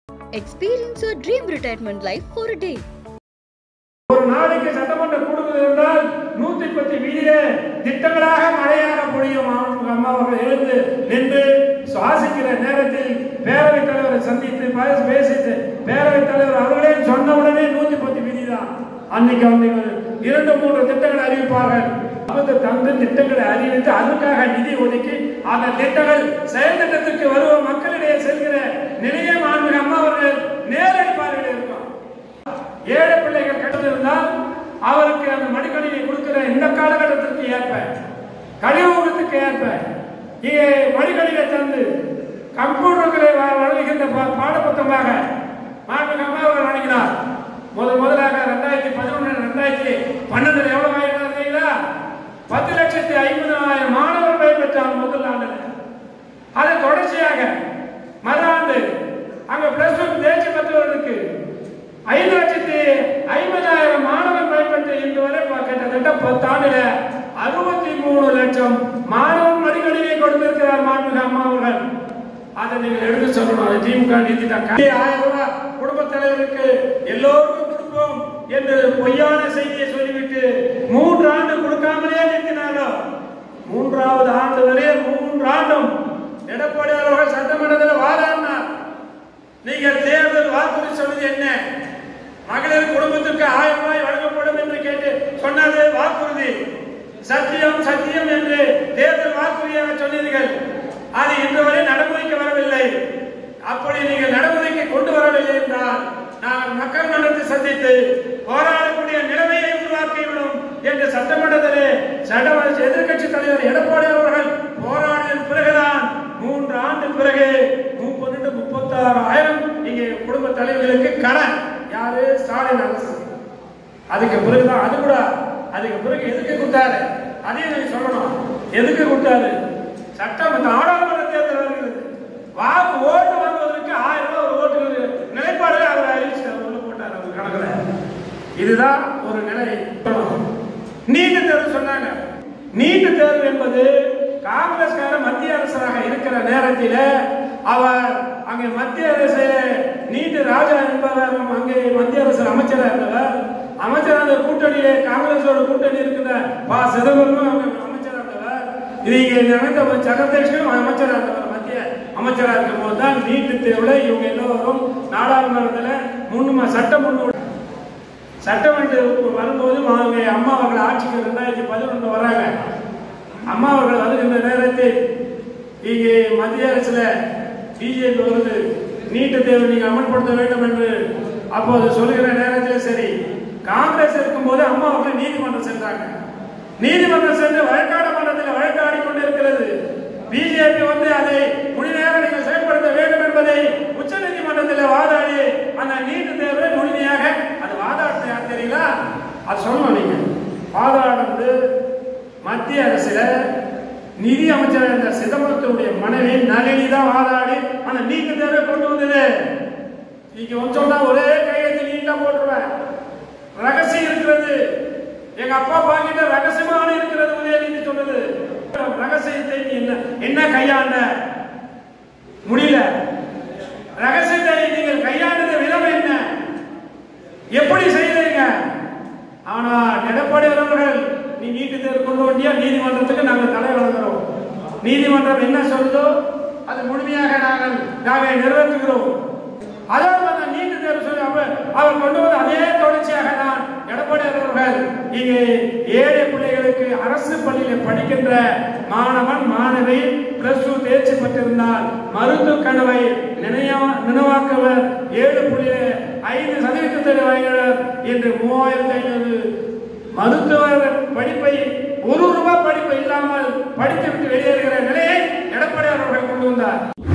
Experience your dream retirement life for a day. ஒரு நாளைக்கு சட்டமன்ற கூடுதல் இருந்தால் நூத்தி பத்து வீதியிலே திட்டங்களாக மழையாக பொழியும் அவங்க அம்மா அவர்கள் எழுந்து நின்று சுவாசிக்கிற நேரத்தில் பேரவைத் தலைவரை சந்தித்து பேச- பேசிட்டு பேரவைத் தலைவர் அவர்களே சொன்ன உடனே நூத்தி பத்து வீதி தான் அன்னைக்கு அவங்க இரண்டு மூன்று திட்டங்களை அறிவிப்பார்கள் அவங்க தந்து திட்டங்களை அறிவித்து அதற்காக நிதி ஒதுக்கி அந்த திட்டங்கள் செயல் திட்டத்திற்கு வருவ மக்களிடையே செல்கிற நிலையை மாண்புமிகு அம்மா அவர்கள் நேரடி பார்வையில் இருக்கும் ஏழை பிள்ளைகள் கட்டிருந்தால் அவருக்கு அந்த மடிக்கணினி கொடுக்கிற இந்த காலகட்டத்திற்கு ஏற்ப கழிவுகத்துக்கு ஏற்ப இங்கே மடிக்கணினை தந்து கம்ப்யூட்டர்களை வ- வழங்குகின்ற பா- பாடப்புத்தகமாக மாண்புமிகு அம்மா அவர்கள் வழங்கினார் முதல் முதலாக ரெண்டாயிரத்தி பதினொன்று ரெண்டாயிரத்தி பன்னெண்டுல எவ்வளவு ஆயிரம் இருந்தீங்களா பத்து லட்சத்தி ஐம்பதாயிரம் மாணவர் பயன்பெற்றார் முதல் ஆண்டுல அது தொடர்ச்சியாக மறு ஆண்டு அங்க பிளஸ் ஒன் தேர்ச்சி பெற்றவர்களுக்கு ஐந்து லட்சத்தி ஐம்பதாயிரம் மாணவன் பயன்பெற்று இன்று வரை ப- கிட்டத்தட்ட பத்து ஆண்டுல அறுபத்தி மூணு லட்சம் மாணவன் மடிக்கணினை கொடுத்திருக்கிறார் மாண்புமிகு அம்மா அவர்கள் அதை நீங்கள் எடுத்து சொல்லணும் அது திமுக நிதி தான் கா- ஆயிரம் ரூபாய் குடும்பத் தலைவருக்கு எல்லோருக்கும் கொடுப்போம் என்று பொய்யான செய்தியை சொல்லிவிட்டு மூன்று ஆண்டு கொடுக்காமலே நிறுத்தினாலும் மூன்றாவது ஆண்டு வரை மூன்று ஆண்டும் எடப்பாடி அவர்கள் சட்டமன்றத்தில் வாதாடினார் நீங்கள் தேர்தல் வாக்குறுதி சொன்னது என்ன மகளிர் குடும்பத்திற்கு ஆயிரம் ரூபாய் வழங்கப்படும் என்று கேட்டு சொன்னது வாக்குறுதி சத்தியம் சத்தியம் என்று தேர்தல் வாக்குறுதியாக சொன்னீர்கள் அது இன்று வரை நடைமுறைக்கு வரவில்லை அப்படி நீங்கள் நடைமுறைக்கு கொண்டு வரவில்லை என்றால் நாங்கள் மக்கள் மன்றத்தை சந்தித்து போராடக்கூடிய நிலைமையை உருவாக்கிவிடும் என்று சட்டமன்றத்திலே சட்ட எதிர்க்கட்சி தலைவர் எடப்பாடி அவர்கள் போராடிய பிறகுதான் மூன்று ஆண்டு பிறகு முப்பது முப்பத்தாறு ஆயிரம் இங்கே குடும்ப தலைவர்களுக்கு கடன் யாரு ஸ்டாலின் அரசு அதுக்கு பிறகுதான் அது கூட அதுக்கு பிறகு எதுக்கு கொடுத்தாரு அதையும் நீங்க சொல்லணும் எதுக்கு கொடுத்தாரு சட்டம் இந்த நாடாளுமன்ற தேர்தல் வருகிறது வாக்கு ஓட்டு வாங்குவதற்கு ஆயிரம் ரூபாய் ஒரு ஓட்டு நிலைப்பாடுல அவர் அறிவிச்சார் உள்ள போட்டார் அவர் கணக்குல இதுதான் ஒரு நிலை நீட்டு தேர்வு சொன்னாங்க நீட்டு தேர்வு என்பது காங்கிரஸ்கார மத்திய அரசராக இருக்கிற நேரத்தில் அவர் அங்கே மத்திய அரசு நீட்டு ராஜா என்பவர் அங்கே மத்திய அரசு அமைச்சராக இருந்தவர் அமைச்சர் அந்த கூட்டணியிலே காங்கிரஸோட கூட்டணி இருக்கிற பா சிதம்பரமும் அங்கே அமைச்சராக இருந்தவர் இது இங்கே நடந்த ஜெகதேஷனும் அமைச்சராக இருந்தவர் மத்திய அமைச்சராக இருக்கும் போது தான் நீட்டு தேர்வுல இவங்க எல்லோரும் நாடாளுமன்றத்தில் முன்னுமா சட்டம் முன்னு சட்டமன்ற வரும்போது அவங்க அம்மா அவர்கள் ஆட்சிக்கு ரெண்டாயிரத்தி பதினொன்று வராங்க அம்மா அவர்கள் வருகின்ற நேரத்தில் இங்கே மத்திய அரசுல பிஜேபி வருது நீட்டு தேர்வு நீங்க அமல்படுத்த வேண்டும் என்று அப்போது சொல்லுகிற நேரத்தில் சரி காங்கிரஸ் இருக்கும்போது அம்மா அவர்கள் நீதிமன்றம் சென்றாங்க நீதிமன்றம் சென்று வழக்காடு மன்றத்தில் வழக்காடி கொண்டிருக்கிறது பிஜேபி வந்து அதை முழு நேரம் நீங்கள் செயல்படுத்த வேண்டும் என்பதை உச்ச நீதிமன்றத்தில் வாதாடி அந்த நீட்டு தேர்வை முழுமையாக அது வாதாடுறது யார் தெரியுங்களா அது சொல்லணும் நீங்க வாதாடுறது மத்திய அரசுல நிதி அமைச்சர் என்ற சிதம்பரத்தினுடைய மனைவி நளினி தான் வாதாடி அந்த நீட்டு தேர்வை கொண்டு வந்தது இங்க வந்து சொன்னா ஒரே கையெழுத்து நீட்டா போட்டுருவேன் ரகசியம் இருக்கிறது எங்க அப்பா பாக்கிட்ட ரகசியமான இருக்கிறது உதயநிதி சொன்னது ரகசியத்தை நீ என்ன என்ன கையாண்ட முடியல ரகசியத்தை நீங்கள் கையாண்டது விதம் என்ன எப்படி செய்தீங்க ஆனா எடப்பாடி அவர்கள் நீ நீட்டு தேர்வு கொண்டு வண்டியா நீதிமன்றத்துக்கு நாங்கள் தலை வழங்குறோம் நீதிமன்றம் என்ன சொல்லுதோ அது முழுமையாக நாங்கள் நாங்கள் நிறைவேற்றுகிறோம் அதாவது அந்த நீட்டு தேர்வு சொல்லி அவர் அவர் கொண்டு வந்த அதே தொடர்ச்சியாக தான் எடப்பாடி அவர்கள் இங்கே ஏழை பிள்ளைகளுக்கு அரசு பள்ளியில் படிக்கின்ற மாணவன் மாணவி பிளஸ் டூ தேர்ச்சி பெற்றிருந்தால் மருத்துவ கனவை நினைவா நினைவாக்கவர் ஏழு புள்ளி ஐந்து சதவீதத்தை வாங்கினர் என்று மூவாயிரத்தி ஐநூறு மருத்துவர் படிப்பை ஒரு ரூபாய் படிப்பு இல்லாமல் படித்துவிட்டு வெளியேறுகிற நிலையை எடப்பாடி அவர்கள் கொண்டு வந்தார்